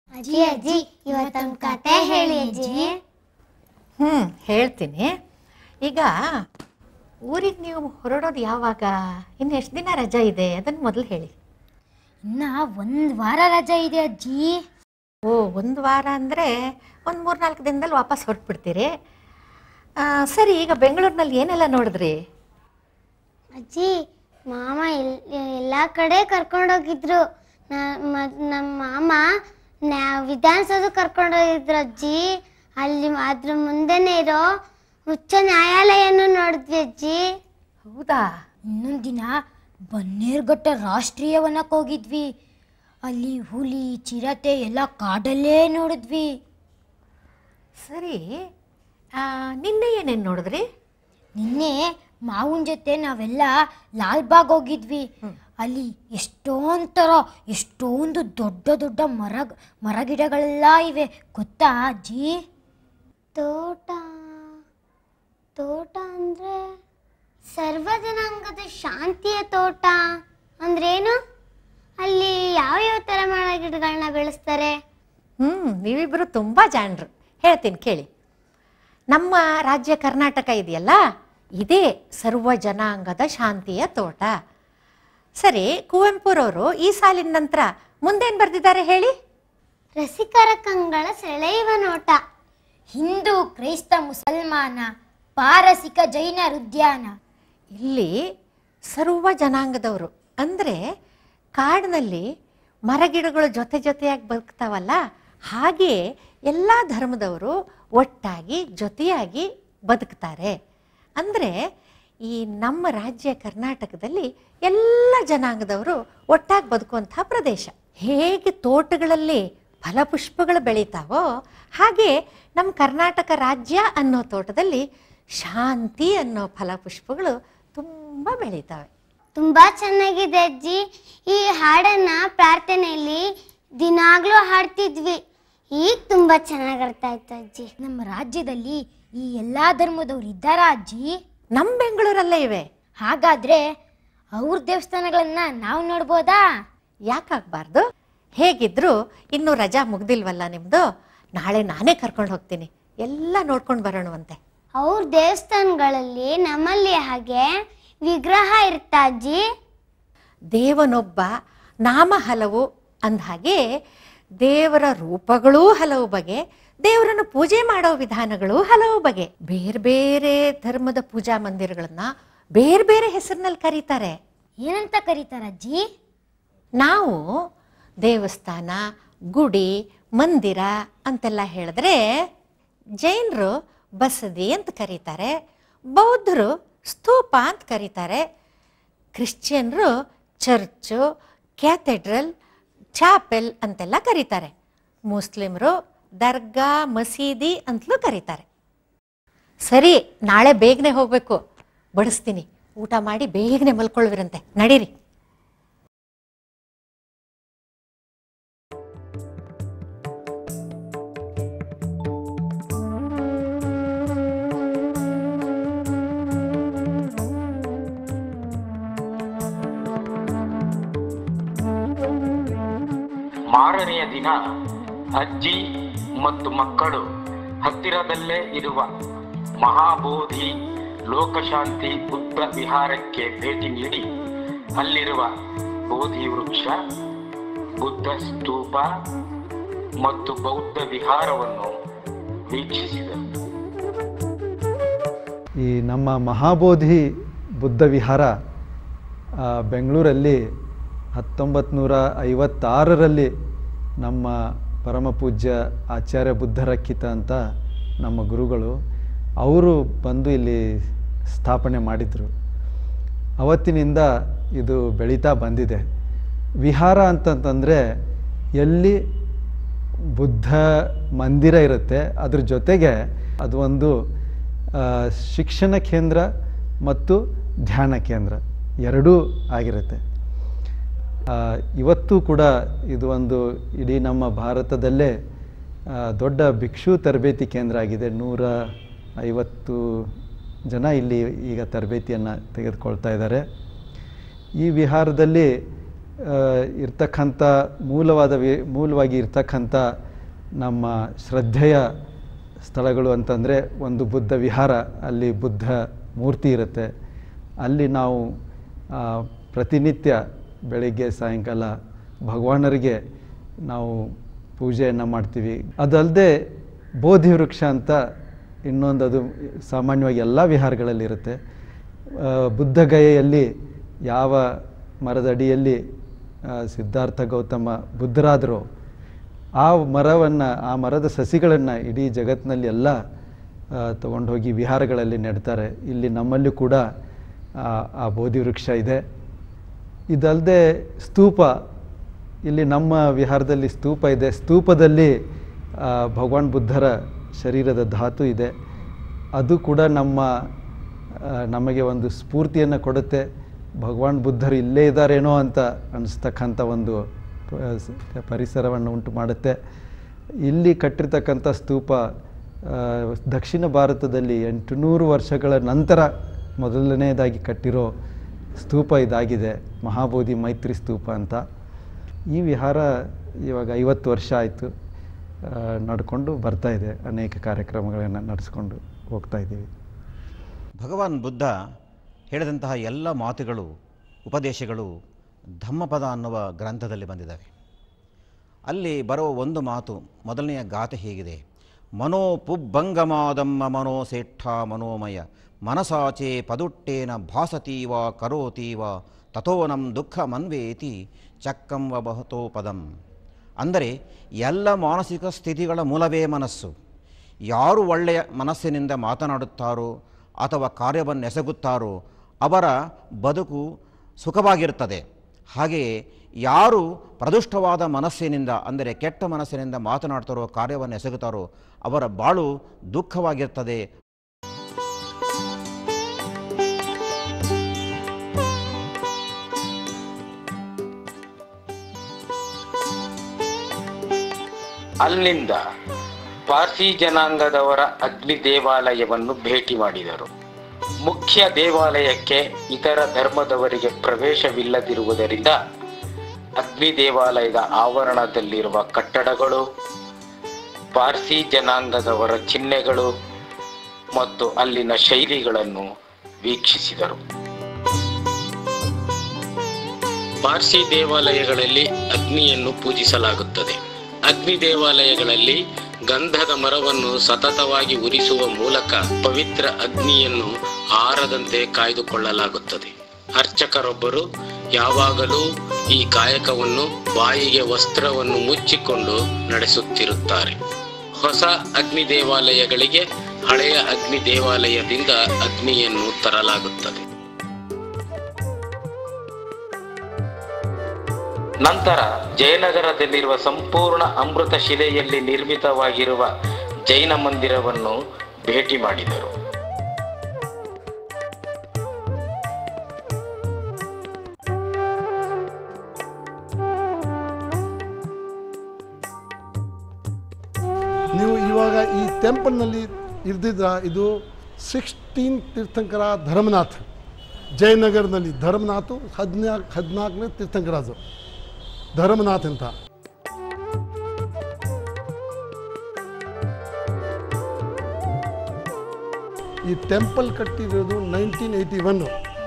ಅಜ್ಜಿ ಅಜ್ಜಿ ಇವತ್ತೊಂದು ಕತೆ ಹೇಳಿ ಅಜ್ಜಿ ಹ್ಞೂ ಹೇಳ್ತೀನಿ ಈಗ ಊರಿಗೆ ನೀವು ಹೊರಡೋದು ಯಾವಾಗ ಇನ್ನು ಎಷ್ಟು ದಿನ ರಜಾ ಇದೆ ಅದನ್ನು ಮೊದಲು ಹೇಳಿ ಇನ್ನ ಒಂದ್ ವಾರ ರಜೆ ಇದೆ ಅಜ್ಜಿ ಓ ಒಂದು ವಾರ ಅಂದರೆ ಒಂದು ಮೂರು ನಾಲ್ಕು ದಿನದಲ್ಲಿ ವಾಪಸ್ ಹೊರಟ್ಬಿಡ್ತೀರಿ ಆ, ಸರಿ ಈಗ ಬೆಂಗಳೂರಿನಲ್ಲಿ ಏನೆಲ್ಲ ನೋಡಿದ್ರಿ ಅಜ್ಜಿ ಮಾಮ ಎಲ್ ಎಲ್ಲ ಕಡೆ ಕರ್ಕೊಂಡೋಗಿದ್ರು ನಮ್ಮ ಮಾಮ ನ್ಯಾ- ವಿಧಾನಸೌಧ ಕರ್ಕೊಂಡೋಗಿದ್ರು ಅಜ್ಜಿ ಅಲ್ಲಿ ಅದ್ರ ಮುಂದೆನೇ ಇರೋ ಉಚ್ಚ ನ್ಯಾಯಾಲಯನೂ ನೋಡಿದ್ವಿ ಅಜ್ಜಿ ಹೌದಾ ಇನ್ನೊಂದ್ ದಿನ ಬನ್ನೇರ್ಘಟ್ಟ ರಾಷ್ಟ್ರೀಯ ವನಕ್ಕೆ ಹೋಗಿದ್ವಿ ಅಲ್ಲಿ ಹುಲಿ ಚಿರತೆ ಎಲ್ಲ ಕಾಡಲ್ಲೇ ನೋಡಿದ್ವಿ ಸರಿ ಆ, ನಿನ್ನೆ ಏನೇನು ನೋಡಿದ್ರಿ ನಿನ್ನೆ ಮಾವನ ಜೊತೆ ನಾವೆಲ್ಲ ಲಾಲ್ಬಾಗ್ ಹೋಗಿದ್ವಿ ಅಲ್ಲಿ ಎಷ್ಟೊಂದ್ ಥರ ಎಷ್ಟೊಂದು ದೊಡ್ಡ ದೊಡ್ಡ ಮರ ಮರಗಿಡಗಳೆಲ್ಲ ಇವೆ ಗೊತ್ತಾ ಅಜ್ಜಿ ತೋಟ ತೋಟ ಅಂದ್ರೆ ಸರ್ವ ಜನಾಂಗದ ಶಾಂತಿಯ ತೋಟ ಅಂದ್ರೇನು ಅಲ್ಲಿ ಯಾವ ಯಾವ ಥರ ಮರ ಗಿಡಗಳನ್ನ ಬೆಳೆಸ್ತಾರೆ ಹ್ಞೂ ನೀವಿಬ್ಬರು ತುಂಬ ಜಾಣರು ಹೇಳ್ತೀನಿ ಕೇಳಿ ನಮ್ಮ ರಾಜ್ಯ ಕರ್ನಾಟಕ ಇದೆಯಲ್ಲ ಇದೇ ಸರ್ವ ಜನಾಂಗದ ಶಾಂತಿಯ ತೋಟ ಸರಿ ಕುವೆಂಪುರವರು ಈ ಸಾಲಿನ ನಂತರ ಮುಂದೇನು ಬರೆದಿದ್ದಾರೆ ಹೇಳಿ ರಸಿಕರ ಕಂಗಳ ಸೆಳೆಯುವ ನೋಟ ಹಿಂದೂ ಕ್ರೈಸ್ತ ಮುಸಲ್ಮಾನ ಪಾರಸಿಕ ಜೈನರ ಉದ್ಯಾನ ಇಲ್ಲಿ ಸರ್ವ ಜನಾಂಗದವರು ಅಂದರೆ ಕಾಡಿನಲ್ಲಿ ಮರಗಿಡಗಳು ಜೊತೆ ಜೊತೆಯಾಗಿ ಬದುಕ್ತಾವಲ್ಲ ಹಾಗೆ ಎಲ್ಲ ಧರ್ಮದವರು ಒಟ್ಟಾಗಿ ಜೊತೆಯಾಗಿ ಬದುಕ್ತಾರೆ ಅಂದರೆ ಈ ನಮ್ಮ ರಾಜ್ಯ ಕರ್ನಾಟಕದಲ್ಲಿ ಎಲ್ಲ ಜನಾಂಗದವರು ಒಟ್ಟಾಗಿ ಬದುಕುವಂಥ ಪ್ರದೇಶ ಹೇಗೆ ತೋಟಗಳಲ್ಲಿ ಫಲಪುಷ್ಪಗಳು ಬೆಳೀತಾವೋ ಹಾಗೆ ನಮ್ಮ ಕರ್ನಾಟಕ ರಾಜ್ಯ ಅನ್ನೋ ತೋಟದಲ್ಲಿ ಶಾಂತಿ ಅನ್ನೋ ಫಲಪುಷ್ಪಗಳು ತುಂಬ ಬೆಳೀತಾವೆ ತುಂಬಾ ಚೆನ್ನಾಗಿದೆ ಅಜ್ಜಿ ಈ ಹಾಡನ್ನ ಪ್ರಾರ್ಥನೆಯಲ್ಲಿ ದಿನಾಗ್ಲೂ ಹಾಡ್ತಿದ್ವಿ ಈಗ ತುಂಬಾ ಚೆನ್ನಾಗಿ ಅರ್ಥ ಆಯ್ತು ಅಜ್ಜಿ ನಮ್ಮ ರಾಜ್ಯದಲ್ಲಿ ಈ ಎಲ್ಲಾ ಧರ್ಮದವ್ರು ಇದ್ದಾರಾ ಅಜ್ಜಿ ನಮ್ಮ ಬೆಂಗಳೂರಲ್ಲೇ ಇವೆ ಹಾಗಾದ್ರೆ ಅವ್ರ ದೇವಸ್ಥಾನಗಳನ್ನ ನಾವು ನೋಡ್ಬೋದಾ ಯಾಕಾಗಬಾರ್ದು ಹೇಗಿದ್ರು ಇನ್ನೂ ರಜಾ ಮುಗ್ದಿಲ್ವಲ್ಲ ನಿಮ್ಮದು ನಾಳೆ ನಾನೇ ಕರ್ಕೊಂಡು ಹೋಗ್ತೀನಿ ಎಲ್ಲ ನೋಡ್ಕೊಂಡು ಬರೋಣವಂತೆ ಅವ್ರ ದೇವಸ್ಥಾನಗಳಲ್ಲಿ ನಮ್ಮಲ್ಲಿ ಹಾಗೆ ವಿಗ್ರಹ ಇರುತ್ತಾ ಅಜ್ಜಿ ದೇವನೊಬ್ಬ ನಾಮ ಹಲವು ಅಂದ ಹಾಗೆ ದೇವರ ರೂಪಗಳೂ ಹಲವು ಬಗೆ ದೇವರನ್ನು ಪೂಜೆ ಮಾಡೋ ವಿಧಾನಗಳು ಹಲವು ಬಗೆ ಬೇರೆ ಬೇರೆ ಧರ್ಮದ ಪೂಜಾ ಮಂದಿರಗಳನ್ನ ಬೇರೆ ಬೇರೆ ಹೆಸರಿನಲ್ಲಿ ಕರೀತಾರೆ ಏನಂತ ಕರೀತಾರ ಅಜ್ಜಿ ನಾವು ದೇವಸ್ಥಾನ ಗುಡಿ ಮಂದಿರ ಅಂತೆಲ್ಲ ಹೇಳಿದ್ರೆ ಜೈನರು ಬಸದಿ ಅಂತ ಕರೀತಾರೆ ಬೌದ್ಧರು ಸ್ತೂಪ ಅಂತ ಕರೀತಾರೆ ಕ್ರಿಶ್ಚಿಯನ್ರು ಚರ್ಚು ಕ್ಯಾಥೆಡ್ರಲ್ ಚಾಪೆಲ್ ಅಂತೆಲ್ಲ ಕರೀತಾರೆ ಮುಸ್ಲಿಮರು ದರ್ಗಾ ಮಸೀದಿ ಅಂತಲೂ ಕರೀತಾರೆ ಸರಿ ನಾಳೆ ಬೇಗನೆ ಹೋಗಬೇಕು ಬಡಿಸ್ತೀನಿ ಊಟ ಮಾಡಿ ಬೇಗನೆ ಮಲ್ಕೊಳ್ವಿರಂತೆ ನಡೀರಿ ಮಾರನೆಯ ದಿನ ಅಜ್ಜಿ ಮತ್ತು ಮಕ್ಕಳು ಹತ್ತಿರದಲ್ಲೇ ಇರುವ ಮಹಾಬೋಧಿ ಲೋಕಶಾಂತಿ ಬುದ್ಧ ವಿಹಾರಕ್ಕೆ ಭೇಟಿ ನೀಡಿ ಅಲ್ಲಿರುವ ಬೋಧಿ ವೃಕ್ಷ ಬುದ್ಧ ಸ್ತೂಪ ಮತ್ತು ಬೌದ್ಧ ವಿಹಾರವನ್ನು ವೀಕ್ಷಿಸಿದರು ಈ ನಮ್ಮ ಮಹಾಬೋಧಿ ಬುದ್ಧ ವಿಹಾರ ಆ, ಬೆಂಗಳೂರಲ್ಲಿ ಹತ್ತೊಂಬತ್ತು ನೂರ ಐವತ್ತಾರರಲ್ಲಿ ನಮ್ಮ ಪರಮ ಪೂಜ್ಯ ಆಚಾರ್ಯ ಬುದ್ಧರಕ್ಕಿತ ಅಂತ ನಮ್ಮ ಗುರುಗಳು ಅವರು ಬಂದು ಇಲ್ಲಿ ಸ್ಥಾಪನೆ ಮಾಡಿದರು ಅವತ್ತಿನಿಂದ ಇದು ಬೆಳೀತಾ ಬಂದಿದೆ ವಿಹಾರ ಅಂತಂತಂದರೆ ಎಲ್ಲಿ ಬುದ್ಧ ಮಂದಿರ ಇರುತ್ತೆ ಅದ್ರ ಜೊತೆಗೆ ಅದು ಒಂದು ಆ, ಶಿಕ್ಷಣ ಕೇಂದ್ರ ಮತ್ತು ಧ್ಯಾನ ಕೇಂದ್ರ ಎರಡೂ ಆಗಿರುತ್ತೆ ಆ, ಇವತ್ತು ಕೂಡ ಇದು ಒಂದು ಇಡೀ ನಮ್ಮ ಭಾರತದಲ್ಲೇ ಆ, ದೊಡ್ಡ ಭಿಕ್ಷು ತರಬೇತಿ ಕೇಂದ್ರ ಆಗಿದೆ ನೂರ ಐವತ್ತು ಜನ ಇಲ್ಲಿ ಈಗ ತರಬೇತಿಯನ್ನು ತೆಗೆದುಕೊಳ್ತಾ ಇದ್ದಾರೆ ಈ ವಿಹಾರದಲ್ಲಿ ಆ, ಇರ್ತಕ್ಕಂಥ ಮೂಲವಾದ ವಿ- ಮೂಲವಾಗಿ ಇರ್ತಕ್ಕಂಥ ನಮ್ಮ ಶ್ರದ್ಧೆಯ ಸ್ಥಳಗಳು ಅಂತಂದರೆ ಒಂದು ಬುದ್ಧ ವಿಹಾರ ಅಲ್ಲಿ ಬುದ್ಧ ಮೂರ್ತಿ ಇರುತ್ತೆ ಅಲ್ಲಿ ನಾವು ಆ, ಪ್ರತಿನಿತ್ಯ ಬೆಳಿಗ್ಗೆ ಸಾಯಂಕಾಲ ಭಗವಾನರಿಗೆ ನಾವು ಪೂಜೆಯನ್ನು ಮಾಡ್ತೀವಿ ಅದಲ್ಲದೆ ಬೋಧಿ ವೃಕ್ಷ ಅಂತ ಇನ್ನೊಂದು ಅದು ಸಾಮಾನ್ಯವಾಗಿ ಎಲ್ಲ ವಿಹಾರಗಳಲ್ಲಿ ಇರುತ್ತೆ ಆ, ಬುದ್ಧಗಯೆಯಲ್ಲಿ ಯಾವ ಮರದ ಅಡಿಯಲ್ಲಿ ಆ, ಸಿದ್ಧಾರ್ಥ ಗೌತಮ ಬುದ್ಧರಾದರೂ ಆ ಮರವನ್ನು ಆ ಮರದ ಸಸಿಗಳನ್ನು ಇಡೀ ಜಗತ್ತಿನಲ್ಲಿ ಎಲ್ಲ ತಗೊಂಡು ಹೋಗಿ ವಿಹಾರಗಳಲ್ಲಿ ನೆಡ್ತಾರೆ ಇಲ್ಲಿ ನಮ್ಮಲ್ಲೂ ಕೂಡ ಆ, ಆ ಬೋಧಿ ವೃಕ್ಷ ಇದೆ ಇದಲ್ಲದೆ ಸ್ತೂಪ ಇಲ್ಲಿ ನಮ್ಮ ವಿಹಾರದಲ್ಲಿ ಸ್ತೂಪ ಇದೆ ಸ್ತೂಪದಲ್ಲಿ ಆ, ಭಗವಾನ್ ಬುದ್ಧರ ಶರೀರದ ಧಾತು ಇದೆ ಅದು ಕೂಡ ನಮ್ಮ ಆ, ನಮಗೆ ಒಂದು ಸ್ಫೂರ್ತಿಯನ್ನು ಕೊಡುತ್ತೆ ಭಗವಾನ್ ಬುದ್ಧರು ಇಲ್ಲೇ ಇದ್ದಾರೇನೋ ಅಂತ ಅನಿಸ್ತಕ್ಕಂಥ ಒಂದು ಪ- ಸ- ಪರಿಸರವನ್ನು ಉಂಟು ಮಾಡುತ್ತೆ ಇಲ್ಲಿ ಕಟ್ಟಿರ್ತಕ್ಕಂಥ ಸ್ತೂಪ ಆ, ದಕ್ಷಿಣ ಭಾರತದಲ್ಲಿ ಎಂಟುನೂರು ವರ್ಷಗಳ ನಂತರ ಮೊದಲನೇದಾಗಿ ಕಟ್ಟಿರೋ ಸ್ತೂಪ ಇದಾಗಿದೆ ಮಹಾಬೋಧಿ ಮೈತ್ರಿ ಸ್ತೂಪ ಅಂತ ಈ ವಿಹಾರ ಇವಾಗ ಐವತ್ತು ವರ್ಷ ಆಯಿತು ನಡ್ಕೊಂಡು ಬರ್ತಾ ಇದೆ ಅನೇಕ ಕಾರ್ಯಕ್ರಮಗಳನ್ನು ನಡೆಸ್ಕೊಂಡು ಹೋಗ್ತಾ ಇದ್ದೀವಿ ಭಗವಾನ್ ಬುದ್ಧ ಹೇಳಿದಂತಹ ಎಲ್ಲ ಮಾತುಗಳು ಉಪದೇಶಗಳು ಧಮ್ಮಪದ ಅನ್ನುವ ಗ್ರಂಥದಲ್ಲಿ ಬಂದಿದ್ದಾವೆ ಅಲ್ಲಿ ಬರುವ ಒಂದು ಮಾತು ಮೊದಲನೆಯ ಗಾತೆ ಹೀಗಿದೆ ಮನೋ ಪುಬ್ಬಂಗಮಾದಮ್ಮ ಮನೋ ಸೇಠ ಮನೋಮಯ ಮನಸಾಚೆ ಪದುಟ್ಟೇನ ಭಾಸತೀವ ಕರೋತೀವ ತಥೋನಂ ದುಃಖ ಮನ್ವೇತಿ ಚಕ್ಕಂ ವಬಹುತೋ ಪದಂ ಅಂದರೆ ಎಲ್ಲ ಮಾನಸಿಕ ಸ್ಥಿತಿಗಳ ಮೂಲವೇ ಮನಸ್ಸು ಯಾರು ಒಳ್ಳೆಯ ಮನಸ್ಸಿನಿಂದ ಮಾತನಾಡುತ್ತಾರೋ ಅಥವಾ ಕಾರ್ಯವನ್ನು ಎಸಗುತ್ತಾರೋ ಅವರ ಬದುಕು ಸುಖವಾಗಿರುತ್ತದೆ ಹಾಗೆಯೇ ಯಾರು ಪ್ರದುಷ್ಟವಾದ ಮನಸ್ಸಿನಿಂದ ಅಂದರೆ ಕೆಟ್ಟ ಮನಸ್ಸಿನಿಂದ ಮಾತನಾಡ್ತಾರೋ ಕಾರ್ಯವನ್ನು ಎಸಗುತ್ತಾರೋ ಅವರ ಬಾಳು ದುಃಖವಾಗಿರ್ತದೆ ಅಲ್ಲಿಂದ ಪಾರ್ಸಿ ಜನಾಂಗದವರ ಅಗ್ನಿ ದೇವಾಲಯವನ್ನು ಭೇಟಿ ಮಾಡಿದರು ಮುಖ್ಯ ದೇವಾಲಯಕ್ಕೆ ಇತರ ಧರ್ಮದವರಿಗೆ ಪ್ರವೇಶವಿಲ್ಲದಿರುವುದರಿಂದ ಅಗ್ನಿ ದೇವಾಲಯದ ಆವರಣದಲ್ಲಿರುವ ಕಟ್ಟಡಗಳು ಪಾರ್ಸಿ ಜನಾಂಗದವರ ಚಿಹ್ನೆಗಳು ಮತ್ತು ಅಲ್ಲಿನ ಶೈಲಿಗಳನ್ನು ವೀಕ್ಷಿಸಿದರು ಪಾರ್ಸಿ ದೇವಾಲಯಗಳಲ್ಲಿ ಅಗ್ನಿಯನ್ನು ಪೂಜಿಸಲಾಗುತ್ತದೆ ಅಗ್ನಿ ದೇವಾಲಯಗಳಲ್ಲಿ ಗಂಧದ ಮರವನ್ನು ಸತತವಾಗಿ ಉರಿಸುವ ಮೂಲಕ ಪವಿತ್ರ ಅಗ್ನಿಯನ್ನು ಆರದಂತೆ ಕಾಯ್ದುಕೊಳ್ಳಲಾಗುತ್ತದೆ ಅರ್ಚಕರೊಬ್ಬರು ಯಾವಾಗಲೂ ಈ ಕಾಯಕವನ್ನು ಬಾಯಿಗೆ ವಸ್ತ್ರವನ್ನು ಮುಚ್ಚಿಕೊಂಡು ನಡೆಸುತ್ತಿರುತ್ತಾರೆ ಹೊಸ ಅಗ್ನಿ ದೇವಾಲಯಗಳಿಗೆ ಹಳೆಯ ಅಗ್ನಿ ದೇವಾಲಯದಿಂದ ಅಗ್ನಿಯನ್ನು ತರಲಾಗುತ್ತದೆ ನಂತರ ಜಯನಗರದಲ್ಲಿರುವ ಸಂಪೂರ್ಣ ಅಮೃತ ಶಿಲೆಯಲ್ಲಿ ನಿರ್ಮಿತವಾಗಿರುವ ಜೈನ ಮಂದಿರವನ್ನು ಭೇಟಿ ಮಾಡಿದರು ನೀವು ಇವಾಗ ಈ ಟೆಂಪಲ್ನಲ್ಲಿ ಇರ್ದಿದ್ರ ಇದು ಸಿಕ್ಸ್ಟೀನ್ ತೀರ್ಥಂಕರ ಧರ್ಮನಾಥ್ ಜಯನಗರದಲ್ಲಿ ಧರ್ಮನಾಥು ಹದಿನಾಲ್ಕು ಹದಿನಾಲ್ಕನೇ ತೀರ್ಥಂಕರ ಅದು ಧರ್ಮನಾಥ್ ಅಂತ ಈ ಟೆಂಪಲ್ ಕಟ್ಟಿರೋದು ನೈನ್ಟೀನ್ ಏಯ್ಟಿ ಒನ್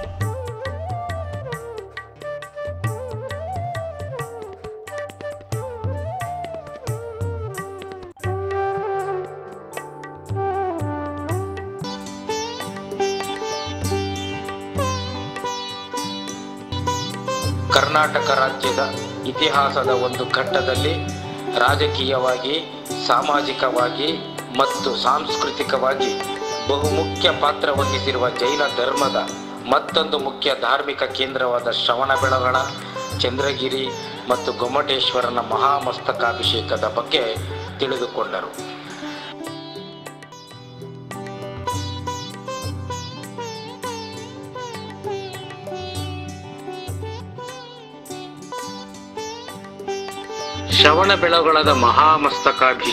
ಕರ್ನಾಟಕ ರಾಜ್ಯದ ಇತಿಹಾಸದ ಒಂದು ಘಟ್ಟದಲ್ಲಿ ರಾಜಕೀಯವಾಗಿ ಸಾಮಾಜಿಕವಾಗಿ ಮತ್ತು ಸಾಂಸ್ಕೃತಿಕವಾಗಿ ಬಹುಮುಖ್ಯ ಪಾತ್ರ ವಹಿಸಿರುವ ಜೈನ ಧರ್ಮದ ಮತ್ತೊಂದು ಮುಖ್ಯ ಧಾರ್ಮಿಕ ಕೇಂದ್ರವಾದ ಶ್ರವಣಬೆಳಗೊಳ ಚಂದ್ರಗಿರಿ ಮತ್ತು ಗೊಮ್ಮಟೇಶ್ವರನ ಮಹಾಮಸ್ತಕಾಭಿಷೇಕದ ಬಗ್ಗೆ ತಿಳಿದುಕೊಂಡರು ಶ್ರವಣಬೆಳಗೊಳದ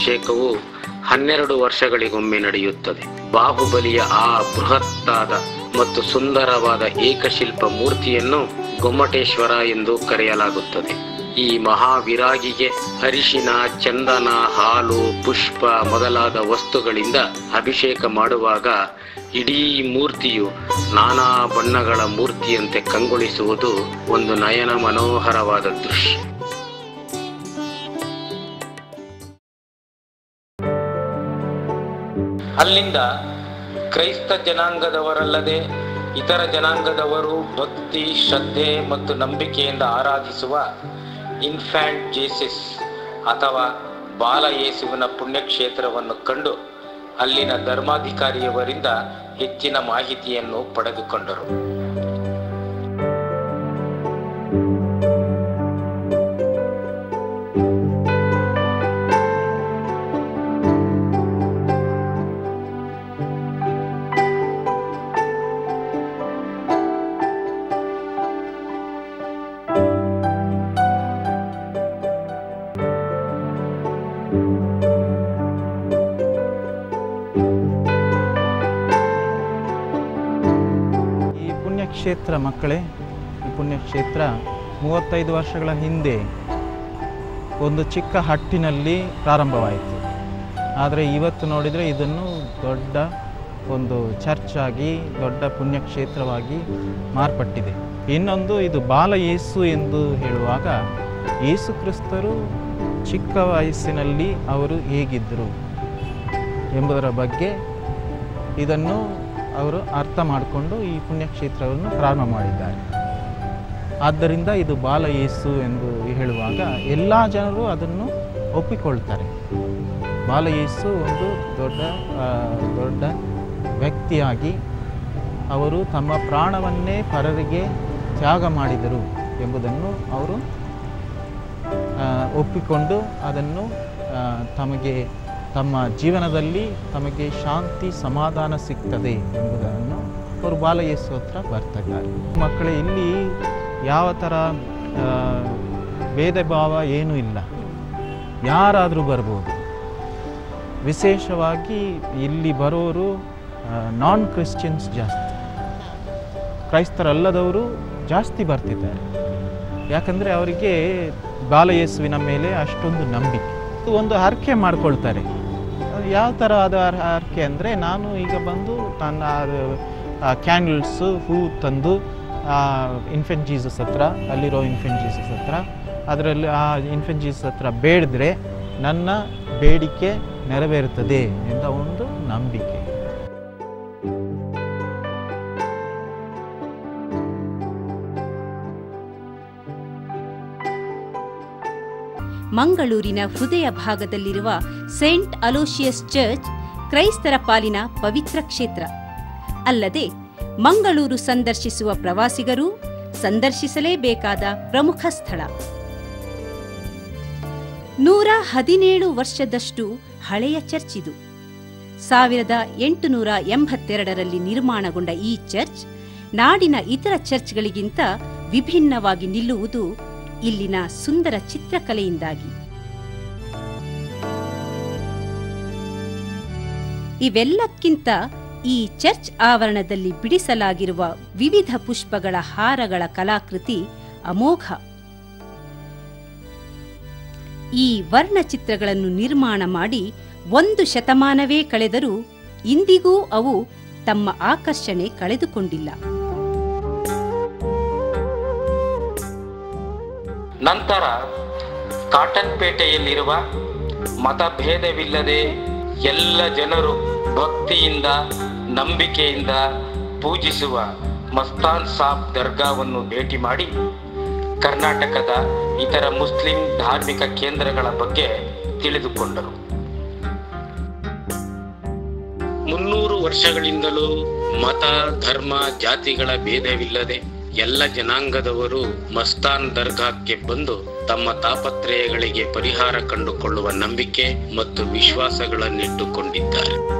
ಮಹಾಮಸ್ತಕಾಭಿಷೇಕವು ಹನ್ನೆರಡು ವರ್ಷಗಳಿಗೊಮ್ಮೆ ನಡೆಯುತ್ತದೆ ಬಾಹುಬಲಿಯ ಆ ಬೃಹತ್ತಾದ ಮತ್ತು ಸುಂದರವಾದ ಏಕಶಿಲ್ಪ ಮೂರ್ತಿಯನ್ನು ಗೊಮ್ಮಟೇಶ್ವರ ಎಂದು ಕರೆಯಲಾಗುತ್ತದೆ ಈ ಮಹಾವಿರಾಗಿಗೆ ಅರಿಶಿನ ಚಂದನ ಹಾಲು ಪುಷ್ಪ ಮೊದಲಾದ ವಸ್ತುಗಳಿಂದ ಅಭಿಷೇಕ ಮಾಡುವಾಗ ಇಡೀ ಮೂರ್ತಿಯು ನಾನಾ ಬಣ್ಣಗಳ ಮೂರ್ತಿಯಂತೆ ಕಂಗೊಳಿಸುವುದು ಒಂದು ನಯನ ಮನೋಹರವಾದ ದೃಶ್ಯ ಅಲ್ಲಿಂದ ಕ್ರೈಸ್ತ ಜನಾಂಗದವರಲ್ಲದೆ ಇತರ ಜನಾಂಗದವರು ಭಕ್ತಿ ಶ್ರದ್ಧೆ ಮತ್ತು ನಂಬಿಕೆಯಿಂದ ಆರಾಧಿಸುವ ಇನ್ಫ್ಯಾಂಟ್ ಜೇಸಿಸ್ ಅಥವಾ ಬಾಲ ಯೇಸುವಿನ ಪುಣ್ಯಕ್ಷೇತ್ರವನ್ನು ಕಂಡು ಅಲ್ಲಿನ ಧರ್ಮಾಧಿಕಾರಿಯವರಿಂದ ಹೆಚ್ಚಿನ ಮಾಹಿತಿಯನ್ನು ಪಡೆದುಕೊಂಡರು ಈ ಪುಣ್ಯಕ್ಷೇತ್ರ ಮಕ್ಕಳೇ ಈ ಪುಣ್ಯಕ್ಷೇತ್ರ ಮೂವತ್ತೈದು ವರ್ಷಗಳ ಹಿಂದೆ ಒಂದು ಚಿಕ್ಕ ಹಟ್ಟಿನಲ್ಲಿ ಪ್ರಾರಂಭವಾಯಿತು ಆದರೆ ಇವತ್ತು ನೋಡಿದರೆ ಇದನ್ನು ದೊಡ್ಡ ಒಂದು ಚರ್ಚ್ ಆಗಿ ದೊಡ್ಡ ಪುಣ್ಯಕ್ಷೇತ್ರವಾಗಿ ಮಾರ್ಪಟ್ಟಿದೆ ಇನ್ನೊಂದು ಇದು ಬಾಲ ಯೇಸು ಎಂದು ಹೇಳುವಾಗ ಯೇಸು ಕ್ರಿಸ್ತರು ಚಿಕ್ಕ ವಯಸ್ಸಿನಲ್ಲಿ ಅವರು ಹೇಗಿದ್ದರು ಎಂಬುದರ ಬಗ್ಗೆ ಇದನ್ನು ಅವರು ಅರ್ಥ ಮಾಡಿಕೊಂಡು ಈ ಪುಣ್ಯಕ್ಷೇತ್ರವನ್ನು ಪ್ರಾರಂಭ ಮಾಡಿದ್ದಾರೆ ಆದ್ದರಿಂದ ಇದು ಬಾಲ ಯೇಸು ಎಂದು ಹೇಳುವಾಗ ಎಲ್ಲ ಜನರು ಅದನ್ನು ಒಪ್ಪಿಕೊಳ್ತಾರೆ ಬಾಲ ಯೇಸು ಒಂದು ದೊಡ್ಡ ಆ, ದೊಡ್ಡ ವ್ಯಕ್ತಿಯಾಗಿ ಅವರು ತಮ್ಮ ಪ್ರಾಣವನ್ನೇ ಪರರಿಗೆ ತ್ಯಾಗ ಮಾಡಿದರು ಎಂಬುದನ್ನು ಅವರು ಆ, ಒಪ್ಪಿಕೊಂಡು ಅದನ್ನು ಆ, ತಮಗೆ ತಮ್ಮ ಜೀವನದಲ್ಲಿ ತಮಗೆ ಶಾಂತಿ ಸಮಾಧಾನ ಸಿಗ್ತದೆ ಎಂಬುದನ್ನು ಅವರು ಬಾಲಯೇಸು ಹತ್ರ ಬರ್ತಿದ್ದಾರೆ ಮಕ್ಕಳೇ ಇಲ್ಲಿ ಯಾವ ಥರ ಆ, ಭೇದ ಭಾವ ಏನೂ ಇಲ್ಲ ಯಾರಾದರೂ ಬರ್ಬೋದು ವಿಶೇಷವಾಗಿ ಇಲ್ಲಿ ಬರೋರು ನಾನ್ ಕ್ರಿಶ್ಚಿಯನ್ಸ್ ಜಾಸ್ತಿ ಕ್ರೈಸ್ತರಲ್ಲದವರು ಜಾಸ್ತಿ ಬರ್ತಿದ್ದಾರೆ ಯಾಕಂದರೆ ಅವರಿಗೆ ಬಾಲಯೇಸುವಿನ ಮೇಲೆ ಅಷ್ಟೊಂದು ನಂಬಿಕೆ ಇದು ಒಂದು ಹರಕೆ ಮಾಡ್ಕೊಳ್ತಾರೆ ಅದು ಯಾವ ಥರ ಆದ ಹರ- ಹರಕೆ ಅಂದರೆ ನಾನು ಈಗ ಬಂದು ನನ್ನ ಕ್ಯಾಂಡಲ್ಸು ಹೂ ತಂದು ಇನ್ಫೆಂಟ್ ಜೀಸಸ್ ಹತ್ರ ಅಲ್ಲಿರೋ ಇನ್ಫೆಂಟ್ ಜೀಸಸ್ ಹತ್ರ ಅದರಲ್ಲಿ ಆ ಇನ್ಫೆಂಟ್ ಜೀಸಸ್ ಹತ್ರ ಬೇಡಿದ್ರೆ ನನ್ನ ಬೇಡಿಕೆ ನೆರವೇರುತ್ತದೆ ಎಂದ ಒಂದು ನಂಬಿಕೆ ಮಂಗಳೂರಿನ ಹೃದಯ ಭಾಗದಲ್ಲಿರುವ ಸೇಂಟ್ ಅಲೋಶಿಯಸ್ ಚರ್ಚ್ ಕ್ರೈಸ್ತರ ಪಾಲಿನ ಪವಿತ್ರ ಕ್ಷೇತ್ರ ಅಲ್ಲದೆ ಮಂಗಳೂರು ಸಂದರ್ಶಿಸುವ ಪ್ರವಾಸಿಗರು ಸಂದರ್ಶಿಸಲೇಬೇಕಾದ ಪ್ರಮುಖ ಸ್ಥಳ ನೂರ ಹದಿನೇಳು ವರ್ಷದಷ್ಟು ಹಳೆಯ ಚರ್ಚ್ ಇದು ಸಾವಿರದ ಎಂಟುನೂರ ಎಂಬತ್ತೆರಡರಲ್ಲಿ ನಿರ್ಮಾಣಗೊಂಡ ಈ ಚರ್ಚ್ ನಾಡಿನ ಇತರ ಚರ್ಚ್ಗಳಿಗಿಂತ ವಿಭಿನ್ನವಾಗಿ ನಿಲ್ಲುವುದು ಇಲ್ಲಿನ ಸುಂದರ ಚಿತ್ರಕಲೆಯಿಂದಾಗಿ ಇವೆಲ್ಲಕ್ಕಿಂತ ಈ ಚರ್ಚ್ ಆವರಣದಲ್ಲಿ ಬಿಡಿಸಲಾಗಿರುವ ವಿವಿಧ ಪುಷ್ಪಗಳ ಹಾರಗಳ ಕಲಾಕೃತಿ ಅಮೋಘ ಈ ವರ್ಣಚಿತ್ರಗಳನ್ನು ನಿರ್ಮಾಣ ಮಾಡಿ ಒಂದು ಶತಮಾನವೇ ಕಳೆದರೂ ಇಂದಿಗೂ ಅವು ತಮ್ಮ ಆಕರ್ಷಣೆ ಕಳೆದುಕೊಂಡಿಲ್ಲ ನಂತರ ಕಾಟನ್ ಪೇಟೆಯಲ್ಲಿರುವ ಮತಭೇದವಿಲ್ಲದೆ ಎಲ್ಲ ಜನರು ಭಕ್ತಿಯಿಂದ ನಂಬಿಕೆಯಿಂದ ಪೂಜಿಸುವ ಮಸ್ತಾನ್ ಸಾಬ್ ದರ್ಗಾವನ್ನು ಭೇಟಿ ಮಾಡಿ ಕರ್ನಾಟಕದ ಇತರ ಮುಸ್ಲಿಂ ಧಾರ್ಮಿಕ ಕೇಂದ್ರಗಳ ಬಗ್ಗೆ ತಿಳಿದುಕೊಂಡರು ಮುನ್ನೂರು ವರ್ಷಗಳಿಂದಲೂ ಮತ ಧರ್ಮ ಜಾತಿಗಳ ಭೇದವಿಲ್ಲದೆ ಎಲ್ಲ ಜನಾಂಗದವರು ಮಸ್ತಾನ್ ದರ್ಗಾಕ್ಕೆ ಬಂದು ತಮ್ಮ ತಾಪತ್ರಯಗಳಿಗೆ ಪರಿಹಾರ ಕಂಡುಕೊಳ್ಳುವ ನಂಬಿಕೆ ಮತ್ತು ವಿಶ್ವಾಸಗಳನ್ನಿಟ್ಟುಕೊಂಡಿದ್ದಾರೆ